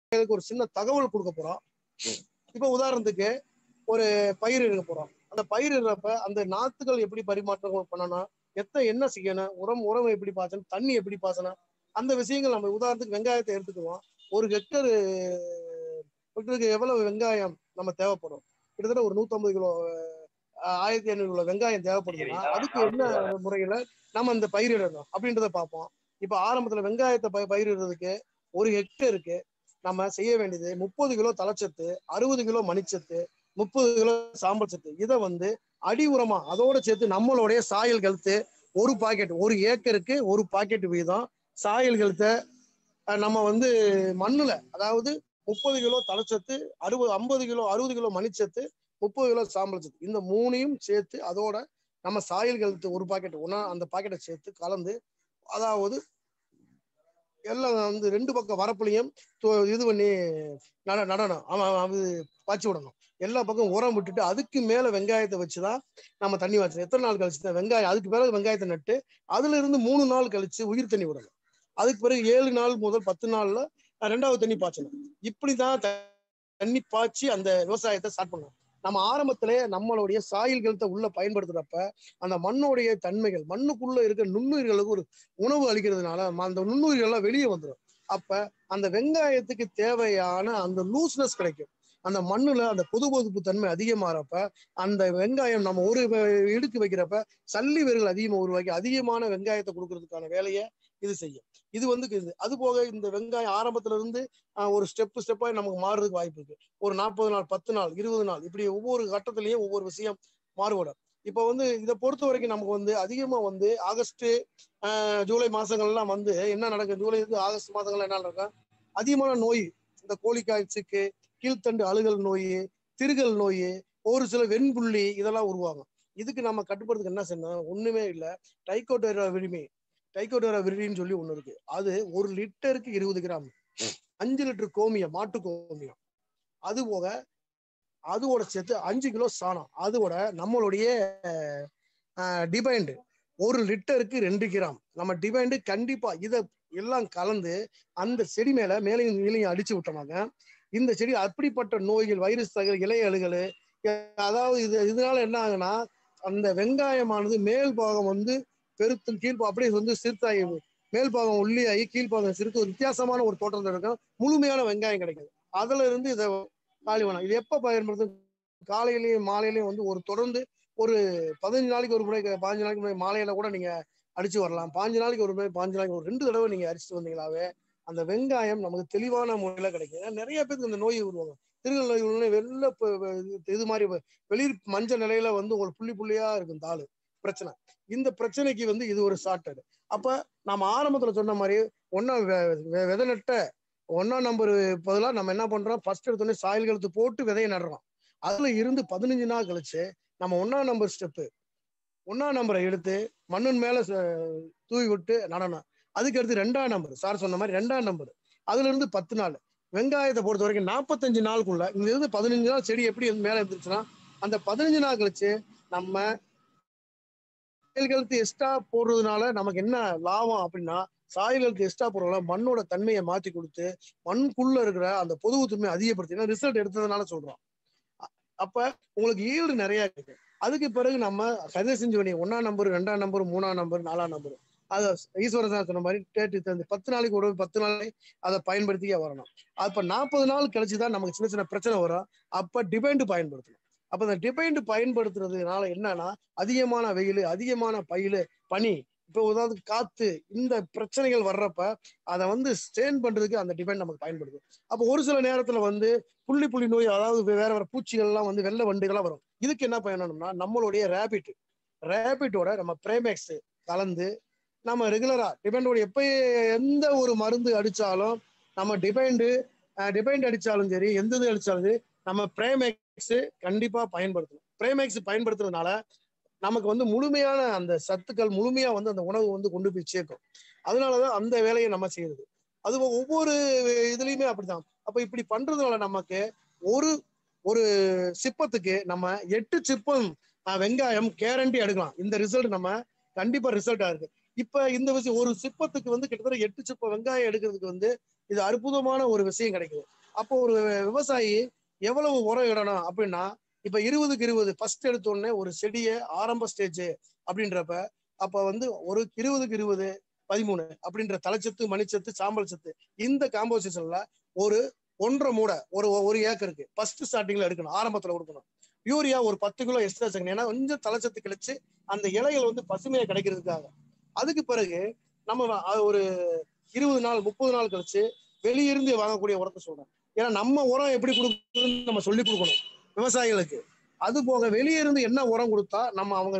விவசாயிகளுக்கு ஒரு சின்ன தகவல் கொடுக்க போறோம் இப்ப உதாரணத்துக்கு ஒரு பயிர் இருக்க போறோம் அந்த பயிர் இருப்ப அந்த நாத்துகள் எப்படி பரிமாற்றம் பண்ணணும் எத்தனை என்ன செய்யணும் உரம் உரம் எப்படி பாய்ச்சணும் தண்ணி எப்படி பாய்ச்சணும் அந்த விஷயங்கள் நம்ம உதாரணத்துக்கு வெங்காயத்தை எடுத்துக்குவோம் ஒரு ஹெக்டர் ஹெக்டருக்கு எவ்வளவு வெங்காயம் நம்ம தேவைப்படும் கிட்டத்தட்ட ஒரு நூத்தம்பது கிலோ அஹ், ஆயிரத்தி ஐநூறு கிலோ வெங்காயம் தேவைப்படுதுன்னா அதுக்கு என்ன முறையில நம்ம இந்த பயிரிடணும் அப்படின்றத பார்ப்போம் இப்ப ஆரம்பத்துல வெங்காயத்தை ப பயிரிடுறதுக்கு ஒரு ஹெக்டருக்கு நம்ம செய்ய வேண்டியது முப்பது கிலோ தலைச்சத்து அறுபது கிலோ மணிச்சத்து முப்பது கிலோ சாம்பல் சத்து இதை வந்து அடி உரமா அதோட சேர்த்து நம்மளுடைய சாயல் கழுத்து ஒரு பாக்கெட் ஒரு ஏக்கருக்கு ஒரு பாக்கெட் வீதம் சாயல் கழுத்தை அஹ், நம்ம வந்து மண்ணுல அதாவது முப்பது கிலோ தலைச்சத்து அறுபது ஐம்பது கிலோ அறுபது கிலோ மணிச்சத்து முப்பது கிலோ சாம்பல் சத்து இந்த மூணையும் சேர்த்து அதோட நம்ம சாயல் கழுத்து ஒரு பாக்கெட் ஒன்னா அந்த பாக்கெட்டை சேர்த்து கலந்து அதாவது எல்லாம் வந்து ரெண்டு பக்கம் வரப்புலையும் து- இது பண்ணி நட நடணும் அவன் அது பாய்ச்சி விடணும் எல்லா பக்கம் உரம் விட்டுட்டு அதுக்கு மேல வெங்காயத்தை வச்சுதான் நம்ம தண்ணி வச்சோம் எத்தனை நாள் கழிச்சு தான் வெங்காயம் அதுக்கு பிறகு வெங்காயத்தை நட்டு அதுல இருந்து மூணு நாள் கழிச்சு உயிர் தண்ணி விடணும் அதுக்கு பிறகு ஏழு நாள் முதல் பத்து நாள்ல அஹ், ரெண்டாவது தண்ணி பாய்ச்சணும் இப்படிதான் த- தண்ணி பாய்ச்சி அந்த விவசாயத்தை ஸ்டார்ட் பண்ணணும் நம்ம ஆரம்பத்திலே நம்மளுடைய சாயல்களத்தை உள்ள பயன்படுத்துறப்ப அந்த மண்ணுடைய தன்மைகள் மண்ணுக்குள்ள இருக்கிற நுண்ணுயிர்களுக்கு ஒரு உணவு அளிக்கிறதுனால ம- அந்த நுண்ணுயிர்கள்லாம் வெளியே வந்துடும் அப்ப அந்த வெங்காயத்துக்கு தேவையான அந்த லூஸ்னஸ் கிடைக்கும் அந்த மண்ணுல அந்த பொது பொதுப்பு தன்மை அதிகமாறப்ப அந்த வெங்காயம் நம்ம ஒரு வ- இடுக்கு வைக்கிறப்ப சல்லி வேர்கள் அதிகமா உருவாக்கி அதிகமான வெங்காயத்தை கொடுக்கறதுக்கான வேலையை இது செய்யும் இது வந்து இது அது போக இந்த வெங்காயம் ஆரம்பத்துல இருந்து ஆஹ், ஒரு ஸ்டெப் ஸ்டெப்பா நமக்கு மாறுறதுக்கு வாய்ப்பு இருக்கு ஒரு நாற்பது நாள் பத்து நாள் இருபது நாள் இப்படி ஒவ்வொரு கட்டத்திலையும் ஒவ்வொரு விஷயம் மாறுபடும் இப்ப வந்து இதை பொறுத்த வரைக்கும் நமக்கு வந்து அதிகமா வந்து ஆகஸ்ட் ஆஹ், ஜூலை மாசங்கள்லாம் வந்து என்ன நடக்கும் ஜூலை இருந்து ஆகஸ்ட் மாசங்கள்ல என்ன நடக்கும் அதிகமான நோய் இந்த கோழிக்காய்ச்சிக்கு கீழ்த்தண்டு அழுகல் நோய் திருகல் நோய் ஒரு சில வெண்புள்ளி இதெல்லாம் உருவாகும் இதுக்கு நம்ம கட்டுப்படுறதுக்கு என்ன செய்யணும் ஒண்ணுமே இல்ல டைகோடேரா விரிமி டைகோடேரா விரின்னு சொல்லி ஒண்ணு இருக்கு அது ஒரு லிட்டருக்கு இருபது கிராம் அஞ்சு லிட்டர் கோமியம் மாட்டு கோமியம் அது போக அதோட சேர்த்து அஞ்சு கிலோ சாணம் அதோட நம்மளுடைய டிபைண்டு ஒரு லிட்டருக்கு ரெண்டு கிராம் நம்ம டிபைண்டு கண்டிப்பா இதை எல்லாம் கலந்து அந்த செடி மேல மேலையும் கீழையும் அடிச்சு விட்டோமாங்க இந்த செடி அப்படிப்பட்ட நோய்கள் வைரஸ் தகவல் இலை அழுகல் அதாவது இது இதனால என்ன ஆகுனா அந்த வெங்காயமானது மேல் பாகம் வந்து பெருத்தும் கீழ் அப்படியே வந்து சிறுத்தாகி மேல் பாகம் உள்ளியாகி கீழ்பாகம் சிறுத்து ஒரு வித்தியாசமான ஒரு தோற்றத்தில் இருக்கும் முழுமையான வெங்காயம் கிடைக்குது அதுல இருந்து இதை காலி பண்ணலாம் இது எப்ப பயன்படுத்தும் காலையிலயும் மாலையிலயும் வந்து ஒரு தொடர்ந்து ஒரு பதினஞ்சு நாளைக்கு ஒரு முறை பாஞ்சு நாளைக்கு முறை மாலையில கூட நீங்க அடிச்சு வரலாம் பாஞ்சு நாளைக்கு ஒரு முறை பாஞ்சு நாளைக்கு ஒரு ரெண்டு தடவை நீங்க அடிச்சுட்டு வந்தீங்களாவே அந்த வெங்காயம் நமக்கு தெளிவான முறையில கிடைக்கும் ஏன்னா நிறைய பேருக்கு இந்த நோய் உருவாங்க திருநெல் நோய் உடனே வெள்ள ப- ப- இது- இது மாதிரி வ- வெளிர் மஞ்சள் நிலையில வந்து ஒரு புள்ளி புள்ளியா இருக்கும் தாளு பிரச்சனை இந்த பிரச்சனைக்கு வந்து இது ஒரு ஷார்ட்டட் அப்ப நம்ம ஆரம்பத்துல சொன்ன மாதிரி ஒன்னா விதை நட்ட ஒன்னா நம்பர் பதிலாக நம்ம என்ன பண்றோம் ஃபர்ஸ்ட் எடுத்தோடனே சாயல் கழுத்து போட்டு விதையை நடுறோம் அதுல இருந்து பதினஞ்சு நாள் கழிச்சு நம்ம ஒன்னா நம்பர் ஸ்டெப்பு ஒன்னா நம்பரை எடுத்து மண்ணின் மேல ச- தூவி விட்டு நடணும் அதுக்கு அடுத்து ரெண்டாம் நம்பர் சார் சொன்ன மாதிரி ரெண்டாம் நம்பர் அதுல இருந்து பத்து நாள் வெங்காயத்தை பொறுத்த வரைக்கும் நாற்பத்தஞ்சு நாளுக்குள்ள இங்க இருந்து பதினஞ்சு நாள் செடி எப்படி வந்து மேல இருந்துச்சுன்னா அந்த பதினஞ்சு நாள் கழிச்சு நம்ம சாயல் கழுத்து எக்ஸ்ட்ரா போடுறதுனால நமக்கு என்ன லாபம் அப்படின்னா சாயல் கழுத்து எக்ஸ்ட்ரா போடுறதுனால மண்ணோட தன்மையை மாத்தி கொடுத்து மண்ணுக்குள்ள இருக்கிற அந்த பொதுவு தன்மை அதிகப்படுத்தி ரிசல்ட் எடுத்ததுனால சொல்றோம் அ- அப்ப உங்களுக்கு ஈல்டு நிறைய இருக்கு அதுக்கு பிறகு நம்ம கதை செஞ்சு பண்ணி ஒன்னாம் நம்பர் ரெண்டாம் நம்பர் மூணாம் நம்பர் நாலாம் நம்பர் அதை ஈஸ்வரன் சார் சொன்ன மாதிரி டேட்டு தந்து பத்து நாளைக்கு ஒரு பத்து நாளைக்கு அதை பயன்படுத்தியே வரணும் அப்ப நாற்பது நாள் கழிச்சு தான் நமக்கு சின்ன சின்ன பிரச்சனை வரும் அப்ப டிபெண்ட் பயன்படுத்தணும் அப்ப அந்த டிபெண்ட் பயன்படுத்துறதுனால என்னன்னா அதிகமான வெயில் அதிகமான பயிர் பனி இப்போ உதாரணத்துக்கு காத்து இந்த பிரச்சனைகள் வர்றப்ப அதை வந்து ஸ்டேன் பண்றதுக்கு அந்த டிபெண்ட் நமக்கு பயன்படுது அப்போ ஒரு சில நேரத்துல வந்து புள்ளி புள்ளி நோய் அதாவது வேற வேற பூச்சிகள்லாம் வந்து வெள்ளை வண்டுகள்லாம் வரும் இதுக்கு என்ன பண்ணணும்னா நம்மளுடைய ரேபிட் ரேபிட்டோட நம்ம பிரேமேக்ஸ் கலந்து நம்ம ரெகுலரா டிபெண்டோட எப்ப எந்த ஒரு மருந்து அடிச்சாலும் நம்ம டிபெண்டு டிபெண்ட் அடிச்சாலும் சரி எந்த இது அடிச்சாலும் சரி நம்ம பிரேமேக்ஸ் கண்டிப்பா பயன்படுத்தணும் பிரேமேக்ஸ் பயன்படுத்துறதுனால நமக்கு வந்து முழுமையான அந்த சத்துக்கள் முழுமையா வந்து அந்த உணவு வந்து கொண்டு போய் சேர்க்கும் அதனாலதான் அந்த வேலையை நம்ம செய்யறது அது ஒவ்வொரு இதுலயுமே அப்படிதான் அப்ப இப்படி பண்றதுனால நமக்கு ஒரு ஒரு சிப்பத்துக்கு நம்ம எட்டு சிப்பம் அஹ், வெங்காயம் கேரண்டி எடுக்கலாம் இந்த ரிசல்ட் நம்ம கண்டிப்பா ரிசல்ட்டா இருக்கு இப்ப இந்த விஷயம் ஒரு சிப்பத்துக்கு வந்து கிட்டத்தட்ட எட்டு சிப்பம் வெங்காயம் எடுக்கிறதுக்கு வந்து இது அற்புதமான ஒரு விஷயம் கிடைக்குது அப்போ ஒரு விவசாயி எவ்வளவு உரம் இடணும் அப்படின்னா இப்ப இருபதுக்கு இருபது ஃபர்ஸ்ட் எடுத்த உடனே ஒரு செடியை ஆரம்ப ஸ்டேஜ் அப்படின்றப்ப அப்ப வந்து ஒரு இருபதுக்கு இருபது பதிமூணு அப்படின்ற தலைச்சத்து மணிச்சத்து சாம்பல் சத்து இந்த காம்போசிஷன்ல ஒரு ஒன்றரை மூடை ஒரு ஒரு ஏக்கருக்கு ஃபர்ஸ்ட் ஸ்டார்டிங்ல எடுக்கணும் ஆரம்பத்துல கொடுக்கணும் யூரியா ஒரு பத்து கிலோ எக்ஸ்ட்ரா சேர்க்கணும் ஏன்னா கொஞ்சம் தலைச்சத்து கிழிச்சு அந்த இலைகள் வந்து பசுமையா கிடைக்கிறதுக்காக அதுக்கு பிறகு நம்ம வ- அது ஒரு இருபது நாள் முப்பது நாள் கழிச்சு வெளியிருந்து வாங்கக்கூடிய உரத்தை சொல்றேன் ஏன்னா நம்ம உரம் எப்படி கொடுக்கணும்னு நம்ம சொல்லி கொடுக்கணும் விவசாயிகளுக்கு அது போக வெளியே இருந்து என்ன உரம் கொடுத்தா நம்ம அவங்க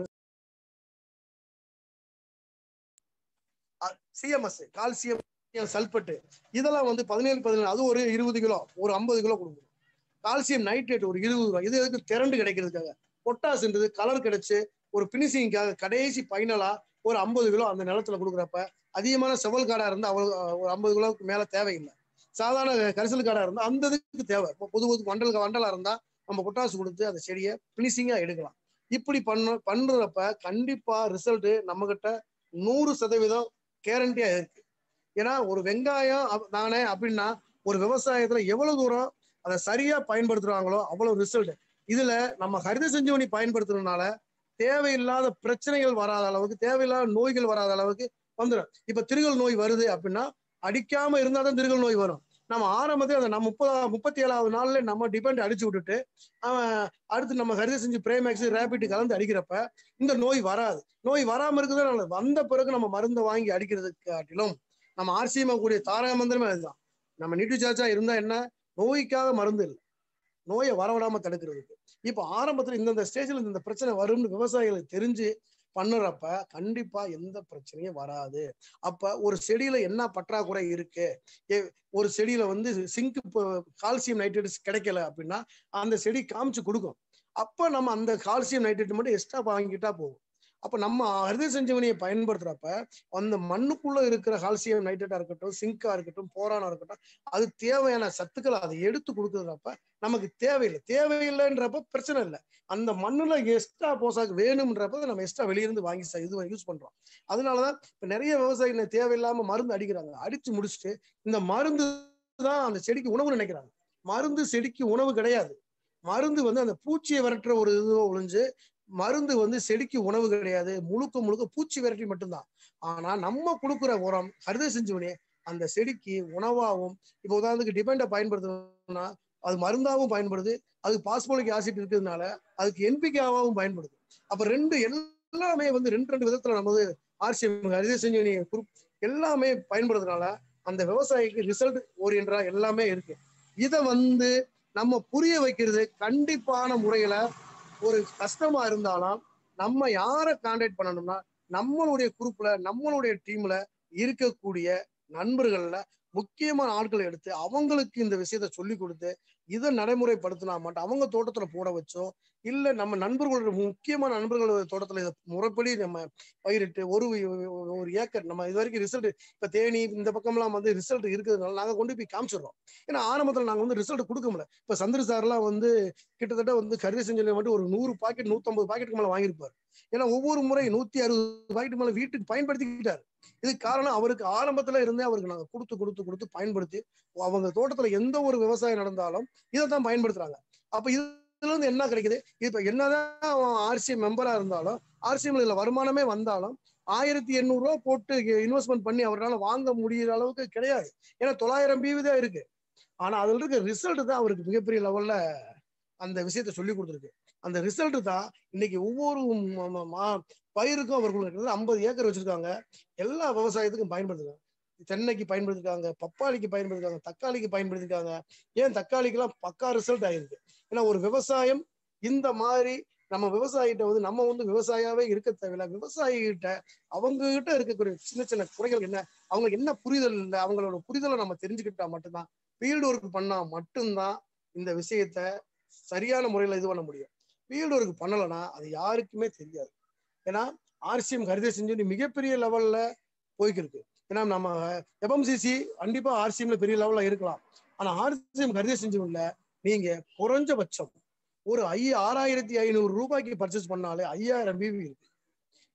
சிஎம்எஸ் கால்சியம் சல்பேட்டு இதெல்லாம் வந்து பதினேழு பதினேழு அது ஒரு இருபது கிலோ ஒரு ஐம்பது கிலோ கொடுக்கணும் கால்சியம் நைட்ரேட் ஒரு இருபது ரூபா இது எதுக்கு திரண்டு கிடைக்கிறதுக்காக பொட்டாஸ்ன்றது கலர் கிடைச்சு ஒரு பினிஷிங்காக கடைசி ஃபைனலா ஒரு ஐம்பது கிலோ அந்த நிலத்துல கொடுக்குறப்ப அதிகமான செவல் காடா இருந்தா அவ்வளவு ஒரு ஐம்பது கிலோவுக்கு மேல தேவையில்லை சாதாரண கரிசல் காடா இருந்தா அந்த இதுக்கு தேவை இப்போ புது புது வண்டல் வண்டலா இருந்தா நம்ம பொட்டாசு கொடுத்து அந்த செடியை பினிஷிங்கா எடுக்கலாம் இப்படி பண்ண பண்றப்ப கண்டிப்பா ரிசல்ட் நம்ம கிட்ட நூறு சதவீதம் கேரண்டியா இருக்கு ஏன்னா ஒரு வெங்காயம் அப்- தானே அப்படின்னா ஒரு விவசாயத்துல எவ்வளவு தூரம் அதை சரியா பயன்படுத்துறாங்களோ அவ்வளவு ரிசல்ட் இதுல நம்ம ஹரித செஞ்சவனி பயன்படுத்துறதுனால தேவையில்லாத பிரச்சனைகள் வராத அளவுக்கு தேவையில்லாத நோய்கள் வராத அளவுக்கு வந்துடும் இப்ப திருகல் நோய் வருது அப்படின்னா அடிக்காம இருந்தா தான் திருகல் நோய் வரும் நம்ம ஆரம்பத்தில் அதை நம்ம முப்பதா முப்பத்தி ஏழாவது நாள்ல நம்ம டிபெண்ட் அடிச்சு விட்டுட்டு அவன் அடுத்து நம்ம ஹரித செஞ்சு பிரேமேக்ஸ் ரேபிட் கலந்து அடிக்கிறப்ப இந்த நோய் வராது நோய் வராம இருக்குது நல்லது வந்த பிறகு நம்ம மருந்தை வாங்கி அடிக்கிறதுக்கு காட்டிலும் நம்ம ஆர்சிஎம் கூடிய தாரக மந்திரமே அதுதான் நம்ம நீட்டு சாச்சா இருந்தா என்ன நோய்க்காக மருந்து இல்லை நோயை வரவிடாம தடுக்கிறதுக்கு இப்போ ஆரம்பத்துல இந்தந்த ஸ்டேஜ்ல இந்த பிரச்சனை வரும்னு விவசாயிகளுக்கு தெரிஞ்சு பண்ணுறப்ப கண்டிப்பா எந்த பிரச்சனையும் வராது அப்ப ஒரு செடியில என்ன பற்றாக்குறை இருக்கு ஏ- ஒரு செடியில வந்து சிங்க் கால்சியம் நைட்ரேட்ஸ் கிடைக்கல அப்படின்னா அந்த செடி காமிச்சு கொடுக்கும் அப்ப நம்ம அந்த கால்சியம் நைட்ரேட் மட்டும் எக்ஸ்ட்ரா வாங்கிட்டா போதும் அப்ப நம்ம அறுதி செஞ்சவனியை பயன்படுத்துறப்ப அந்த மண்ணுக்குள்ள இருக்கிற கால்சியம் நைட்ரேட்டா இருக்கட்டும் சிங்கா இருக்கட்டும் போரானா இருக்கட்டும் அது தேவையான சத்துக்களை அதை எடுத்து கொடுக்குறப்ப நமக்கு தேவையில்லை தேவையில்லைன்றப்ப பிரச்சனை இல்லை அந்த மண்ணுல எக்ஸ்ட்ரா போசாக்கு வேணும்ன்றப்ப நம்ம எக்ஸ்ட்ரா வெளியிருந்து வாங்கி ச- இது யூஸ் பண்றோம் அதனாலதான் இப்ப நிறைய விவசாயிகள் தேவையில்லாம மருந்து அடிக்கிறாங்க அடிச்சு முடிச்சுட்டு இந்த மருந்து தான் அந்த செடிக்கு உணவு நினைக்கிறாங்க மருந்து செடிக்கு உணவு கிடையாது மருந்து வந்து அந்த பூச்சியை விரட்டுற ஒரு இது ஒழிஞ்சு மருந்து வந்து செடிக்கு உணவு கிடையாது முழுக்க முழுக்க பூச்சி விரட்டி மட்டும்தான் ஆனா நம்ம கொடுக்குற உரம் ஹரித செஞ்சுவனே அந்த செடிக்கு உணவாகவும் இப்போ உதாரணத்துக்கு டிபெண்டை பயன்படுத்தணும்னா அது மருந்தாகவும் பயன்படுது அது பாஸ்போலிக் ஆசிட் இருக்கிறதுனால அதுக்கு என்பிகாவும் பயன்படுது அப்ப ரெண்டு எல்லாமே வந்து ரெண்டு ரெண்டு விதத்துல நம்ம வந்து ஆர்சிஎம் ஹரித செஞ்சுவனி எல்லாமே பயன்படுறதுனால அந்த விவசாயிக்கு ரிசல்ட் ஓரியன்டா எல்லாமே இருக்கு இதை வந்து நம்ம புரிய வைக்கிறது கண்டிப்பான முறையில ஒரு கஷ்டமா இருந்தாலும் நம்ம யாரை கான்டாக்ட் பண்ணணும்னா நம்மளுடைய குரூப்ல நம்மளுடைய டீம்ல இருக்கக்கூடிய நண்பர்கள்ல முக்கியமான ஆட்களை எடுத்து அவங்களுக்கு இந்த விஷயத்த சொல்லி கொடுத்து இதை நடைமுறைப்படுத்தினா மட்டும் அவங்க தோட்டத்துல போட வச்சோ இல்ல நம்ம நண்பர்களோட முக்கியமான நண்பர்களோட தோட்டத்துல இதை முறைப்படி நம்ம பயிரிட்டு ஒரு ஒரு ஏக்கர் நம்ம இது வரைக்கும் ரிசல்ட் இப்ப தேனி இந்த பக்கம்லாம் வந்து ரிசல்ட் இருக்கிறதுனால நாங்க கொண்டு போய் காமிச்சிடுறோம் ஏன்னா ஆரம்பத்துல நாங்க வந்து ரிசல்ட் கொடுக்க முடியல இப்ப சந்திர சார்லாம் வந்து கிட்டத்தட்ட வந்து கருதி செஞ்சல மட்டும் ஒரு நூறு பாக்கெட் நூத்தம்பது பாக்கெட்டுக்கு மேல வாங்கியிருப்பாரு ஏன்னா ஒவ்வொரு முறை நூத்தி அறுபது பாக்கெட் மேல வீட்டுக்கு பயன்படுத்திக்கிட்டாரு இதுக்கு காரணம் அவருக்கு ஆரம்பத்துல இருந்தே அவருக்கு நாங்க கொடுத்து கொடுத்து கொடுத்து பயன்படுத்தி அவங்க தோட்டத்துல எந்த ஒரு விவசாயம் நடந்தாலும் இதை தான் பயன்படுத்துறாங்க அப்ப இதுல இருந்து என்ன கிடைக்குது இப்ப என்னதான் அவன் ஆர்சிஎம் மெம்பரா இருந்தாலும் ஆர்சிஎம் இதுல வருமானமே வந்தாலும் ஆயிரத்தி எண்ணூறு ரூபா போட்டு இன்வெஸ்ட்மெண்ட் பண்ணி அவரால் வாங்க முடியிற அளவுக்கு கிடையாது ஏன்னா தொள்ளாயிரம் பிவி தான் இருக்கு ஆனா அதுல இருக்க ரிசல்ட் தான் அவருக்கு மிகப்பெரிய லெவல்ல அந்த விஷயத்த சொல்லி கொடுத்துருக்கு அந்த ரிசல்ட் தான் இன்னைக்கு ஒவ்வொரு ம- ம- மா- பயிருக்கும் அவர்களுக்கு ஐம்பது ஏக்கர் வச்சிருக்காங்க எல்லா விவசாயத்துக்கும் பயன்படுத்துறாங்க தென்னைக்கு பயன்படுத்திருக்காங்க பப்பாளிக்கு பயன்படுத்திருக்காங்க தக்காளிக்கு பயன்படுத்திருக்காங்க ஏன் தக்காளிக்கெல்லாம் பக்கா ரிசல்ட் ஆயிருக்கு ஏன்னா ஒரு விவசாயம் இந்த மாதிரி நம்ம விவசாயிகிட்ட வந்து நம்ம வந்து விவசாயாவே இருக்க தேவையில்ல விவசாயிகிட்ட அவங்க கிட்ட இருக்கக்கூடிய சின்ன சின்ன குறைகள் என்ன அவங்களுக்கு என்ன புரிதல் இல்லை அவங்களோட புரிதலை நம்ம தெரிஞ்சுக்கிட்டா மட்டும்தான் ஃபீல்டு ஒர்க் பண்ணா மட்டும்தான் இந்த விஷயத்த சரியான முறையில இது பண்ண முடியும் ஃபீல்டு ஒர்க் பண்ணலைன்னா அது யாருக்குமே தெரியாது ஏன்னா ஆர்சிஎம் கருதை செஞ்சு மிகப்பெரிய லெவல்ல போய்க்கிருக்கு ஏன்னா நம்ம எஃப்எம்சிசி கண்டிப்பா ஆர்சிஎம்ல பெரிய லெவல்ல இருக்கலாம் ஆனா ஆர்சிஎம் கருதை செஞ்சு நீங்க குறைஞ்சபட்சம் ஒரு ஐ ஆறாயிரத்தி ஐநூறு ரூபாய்க்கு பர்ச்சேஸ் பண்ணாலே ஐயாயிரம் பிவி இருக்கு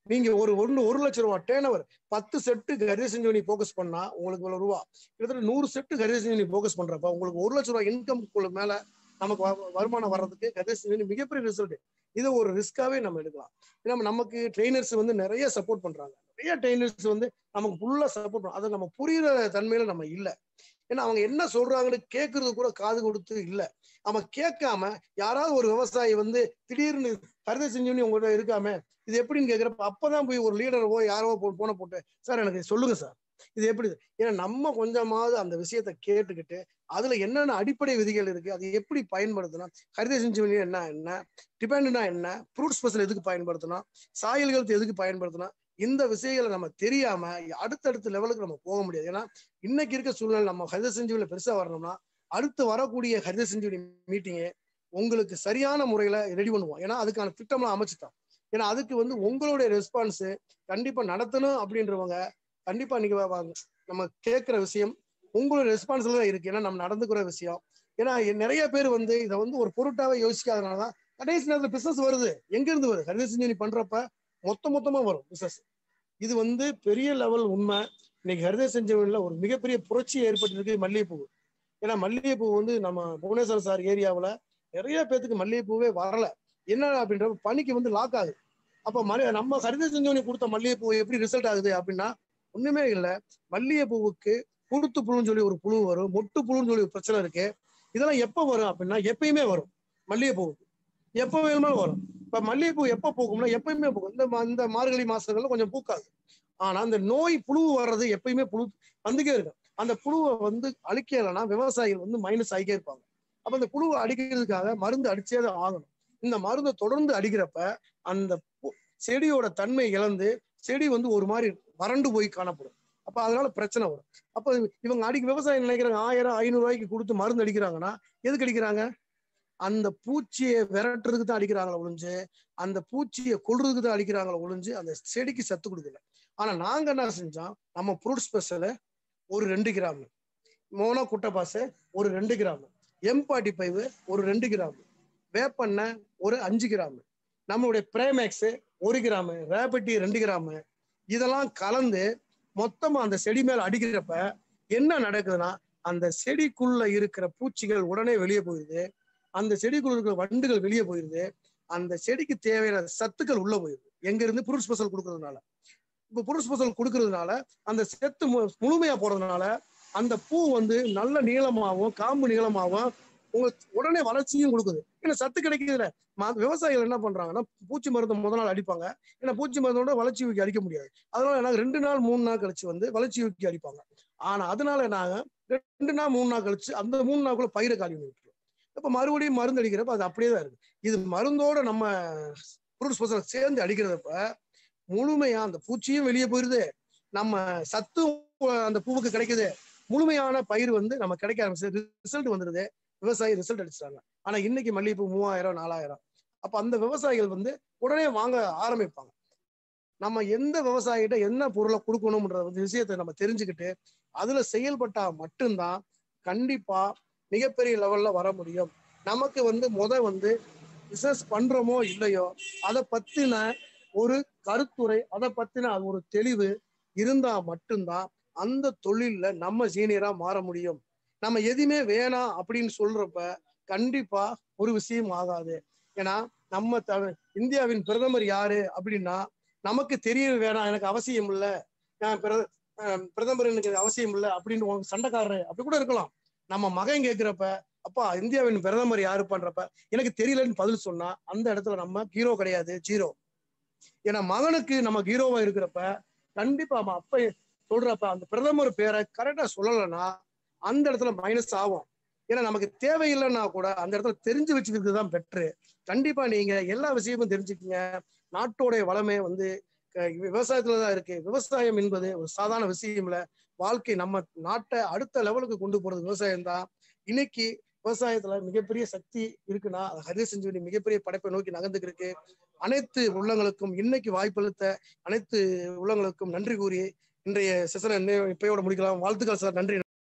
நீங்க ஒரு ஒன்று ஒரு லட்சம் ரூபா டேர்ன் ஓவர் பத்து செட்டு ஹரித செஞ்சுவனி ஃபோக்கஸ் பண்ணா உங்களுக்கு இவ்வளவு ரூபா கிட்டத்தட்ட நூறு செட்டு ஹரித செஞ்சுவனி ஃபோக்கஸ் பண்றப்ப உங்களுக்கு ஒரு லட்சம் ரூபாய் இன்கம் மேல நமக்கு வ- வருமானம் வர்றதுக்கு ஹரித செஞ்சுவனி மிகப்பெரிய ரிசல்ட் இதை ஒரு ரிஸ்காவே நம்ம எடுக்கலாம் ஏன்னா நமக்கு ட்ரெயினர்ஸ் வந்து நிறைய சப்போர்ட் பண்றாங்க நிறைய ட்ரெயினர்ஸ் வந்து நமக்கு ஃபுல்லா சப்போர்ட் பண்ணும் அதை நம்ம புரியுற தன்மையில நம்ம இல்ல ஏன்னா அவங்க என்ன சொல்றாங்கன்னு கேட்கறது கூட காது கொடுத்து இல்ல நம்ம கேட்காம யாராவது ஒரு விவசாயி வந்து திடீர்னு கருதை செஞ்சோன்னு உங்கள்கிட்ட இருக்காம இது எப்படின்னு கேட்குறப்ப அப்பதான் போய் ஒரு லீடரவோ யாரோ போ- போன போட்டு சார் எனக்கு இது சொல்லுங்க சார் இது எப்படி ஏன்னா நம்ம கொஞ்சமாவது அந்த விஷயத்த கேட்டுக்கிட்டு அதுல என்னென்ன அடிப்படை விதிகள் இருக்கு அது எப்படி பயன்படுத்தணும் ஹரித செஞ்சுவனி என்ன என்ன டிபெண்ட்னா என்ன ஃப்ரூட் ஸ்பெஷல் எதுக்கு பயன்படுத்தணும் சாயில் ஹெல்த் எதுக்கு பயன்படுத்தணும் இந்த விஷயங்களை நம்ம தெரியாம அடுத்தடுத்த லெவலுக்கு நம்ம போக முடியாது ஏன்னா இன்னைக்கு இருக்க சூழ்நிலை நம்ம ஹரித செஞ்சுவனில பெருசா வரணும்னா அடுத்து வரக்கூடிய ஹரித செஞ்சுவனி மீட்டிங்கு உங்களுக்கு சரியான முறையில ரெடி பண்ணுவோம் ஏன்னா அதுக்கான திட்டம்லாம் அமைச்சுட்டோம் ஏன்னா அதுக்கு வந்து உங்களுடைய ரெஸ்பான்ஸ் கண்டிப்பா நடத்தணும் அப்படின்றவங்க கண்டிப்பா நீங்க வாங்க நம்ம கேட்கிற விஷயம் உங்களோட ரெஸ்பான்ஸ்ல தான் இருக்கு ஏன்னா நம்ம நடந்துக்கிற விஷயம் ஏன்னா நிறைய பேர் வந்து இதை வந்து ஒரு பொருட்டாவே யோசிக்காதனாலதான் கடைசி நேரத்துல பிசினஸ் வருது எங்க இருந்து வருது ஹரித செஞ்சுவனி பண்றப்ப மொத்த மொத்தமா வரும் பிசினஸ் இது வந்து பெரிய லெவல் உண்மை இன்னைக்கு ஹரித செஞ்சவனில் ஒரு மிகப்பெரிய புரட்சி ஏற்பட்டிருக்கு மல்லிகைப்பூ ஏன்னா மல்லிகைப்பூ வந்து நம்ம புவனேஸ்வரம் சார் ஏரியாவுல நிறைய பேத்துக்கு மல்லிகைப்பூவே வரல என்ன அப்படின்ற பனிக்கு வந்து லாக் ஆகுது அப்ப மல்லி நம்ம ஹரித செஞ்சவனி கொடுத்த மல்லிகைப்பூ எப்படி ரிசல்ட் ஆகுது அப்படின்னா ஒண்ணுமே இல்லை மல்லிகைப்பூவுக்கு புழுத்து புழுன்னு சொல்லி ஒரு புழு வரும் மொட்டு புழுன்னு சொல்லி ஒரு பிரச்சனை இருக்கு இதெல்லாம் எப்ப வரும் அப்படின்னா எப்பயுமே வரும் மல்லிகைப்பூவுக்கு எப்ப வேணுமாலும் வரும் இப்ப மல்லிகைப்பூ எப்ப பூக்கும்னா எப்பயுமே பூக்கும் இந்த மா- இந்த மார்கழி மாசங்கள்ல கொஞ்சம் பூக்காது ஆனா அந்த நோய் புழு வர்றது எப்பயுமே புழு வந்துட்டே இருக்கும் அந்த புழுவை வந்து அழிக்கலைன்னா விவசாயிகள் வந்து மைனஸ் ஆகிட்டே இருப்பாங்க அப்ப அந்த புழுவை அடிக்கிறதுக்காக மருந்து அடிச்சே தான் ஆகணும் இந்த மருந்தை தொடர்ந்து அடிக்கிறப்ப அந்த பு- செடியோட தன்மை இழந்து செடி வந்து ஒரு மாதிரி வறண்டு போய் காணப்படும் அப்ப அதனால பிரச்சனை வரும் அப்ப இவங்க அடிக்க விவசாயம் நினைக்கிறாங்க ஆயிரம் ஐநூறு ரூபாய்க்கு கொடுத்து மருந்து அடிக்கிறாங்கன்னா எதுக்கு அடிக்கிறாங்க அந்த பூச்சியை விரட்டுறதுக்கு தான் அடிக்கிறாங்களே ஒழிஞ்சு அந்த பூச்சியை கொல்றதுக்கு தான் அடிக்கிறாங்களே ஒழிஞ்சு அந்த செடிக்கு சத்து கொடுக்கல ஆனா நாங்க என்ன செஞ்சோம் நம்ம ஃப்ரூட் ஸ்பெஷல் ஒரு ரெண்டு கிராம் மோனோ குட்டப்பாசு ஒரு ரெண்டு கிராம் எம்பாட்டி பைவு ஒரு ரெண்டு கிராம் வேப்பெண்ணெய் ஒரு அஞ்சு கிராம் நம்மளுடைய பிரேமேக்ஸ் ஒரு கிராம் ரேபட்டி ரெண்டு கிராம் இதெல்லாம் கலந்து மொத்தமா அந்த செடி மேல அடிக்கிறப்ப என்ன நடக்குதுன்னா அந்த செடிக்குள்ள இருக்கிற பூச்சிகள் உடனே வெளியே போயிடுது அந்த செடிக்குள்ள இருக்கிற வண்டுகள் வெளியே போயிடுது அந்த செடிக்கு தேவையான சத்துக்கள் உள்ள போயிடுது எங்க இருந்து புருட் ஸ்பெஷல் கொடுக்கறதுனால இப்ப புருட் ஸ்பெஷல் கொடுக்கறதுனால அந்த செத்து மு- முழுமையா போறதுனால அந்த பூ வந்து நல்ல நீளமாகவும் காம்பு நீளமாகவும் உங்களுக்கு உடனே வளர்ச்சியும் கொடுக்குது ஏன்னா சத்து கிடைக்குதுல ம- விவசாயிகள் என்ன பண்றாங்கன்னா பூச்சி மருந்து முத நாள் அடிப்பாங்க ஏன்னா பூச்சி மருந்தோட வளர்ச்சி ஊக்கி அடிக்க முடியாது அதனால என்ன ரெண்டு நாள் மூணு நாள் கழிச்சு வந்து வளர்ச்சி ஊக்கி அடிப்பாங்க ஆனா அதனால என்ன ரெண்டு நாள் மூணு நாள் கழிச்சு அந்த மூணு நாளுக்குள்ள பயிரை காலி பண்ணி விட்டுரும் இப்ப மறுபடியும் மருந்து அடிக்கிறப்ப அது அப்படியே தான் இருக்கு இது மருந்தோட நம்ம ஃப்ரூட் ஸ்பெஷல் சேர்ந்து அடிக்கிறதப்ப முழுமையா அந்த பூச்சியும் வெளியே போயிருது நம்ம சத்தும் அந்த பூவுக்கு கிடைக்குது முழுமையான பயிர் வந்து நம்ம கிடைக்க ஆரம்பிச்சு ரிசல்ட் வந்துருது விவசாயி ரிசல்ட் அடிச்சிட்டாங்க ஆனா இன்னைக்கு மல்லிகைப்பூ மூவாயிரம் நாலாயிரம் அப்ப அந்த விவசாயிகள் வந்து உடனே வாங்க ஆரம்பிப்பாங்க நம்ம எந்த விவசாயிகிட்ட என்ன பொருளை கொடுக்கணும்ன்ற விஷயத்தை நம்ம தெரிஞ்சுக்கிட்டு அதுல செயல்பட்டா மட்டும்தான் கண்டிப்பா மிகப்பெரிய லெவல்ல வர முடியும் நமக்கு வந்து முத வந்து பிசினஸ் பண்றோமோ இல்லையோ அதை பத்தின ஒரு கருத்துரை அதை பத்தின அது ஒரு தெளிவு இருந்தா மட்டும்தான் அந்த தொழில்ல நம்ம சீனியரா மாற முடியும் நம்ம எதுவுமே வேணாம் அப்படின்னு சொல்றப்ப கண்டிப்பா ஒரு விஷயம் ஆகாது ஏன்னா நம்ம த இந்தியாவின் பிரதமர் யாரு அப்படின்னா நமக்கு தெரிய வேணாம் எனக்கு அவசியம் இல்லை நான் பிர- அஹ் பிரதமர் எனக்கு அவசியம் இல்லை அப்படின்னு உனக்கு சண்டைக்காரரு அப்படி கூட இருக்கலாம் நம்ம மகன் கேட்கிறப்ப அப்பா இந்தியாவின் பிரதமர் யாரு பண்றப்ப எனக்கு தெரியலன்னு பதில் சொன்னா அந்த இடத்துல நம்ம ஹீரோ கிடையாது ஜீரோ ஏன்னா மகனுக்கு நம்ம ஹீரோவா இருக்கிறப்ப கண்டிப்பா நம்ம அப்ப சொல்றப்ப அந்த பிரதமர் பேரை கரெக்டா சொல்லலைன்னா அந்த இடத்துல மைனஸ் ஆகும் ஏன்னா நமக்கு தேவையில்லைன்னா கூட அந்த இடத்துல தெரிஞ்சு வச்சுக்கிறது தான் பெட்ரு கண்டிப்பா நீங்க எல்லா விஷயமும் தெரிஞ்சுக்கங்க நாட்டோடைய வளமே வந்து அஹ், விவசாயத்துல தான் இருக்கு விவசாயம் என்பது ஒரு சாதாரண விஷயம் இல்ல வாழ்க்கை நம்ம நாட்டை அடுத்த லெவலுக்கு கொண்டு போறது விவசாயம் தான் இன்னைக்கு விவசாயத்துல மிகப்பெரிய சக்தி இருக்குன்னா அது ஹரித செஞ்சுவனி மிகப்பெரிய படைப்பை நோக்கி நகர்ந்துக்கு இருக்கு அனைத்து உள்ளங்களுக்கும் இன்னைக்கு வாய்ப்பளித்த அனைத்து உள்ளங்களுக்கும் நன்றி கூறி இன்றைய செஷனை இப்பயோட முடிக்கலாம் வாழ்த்துக்கள் சார் நன்றி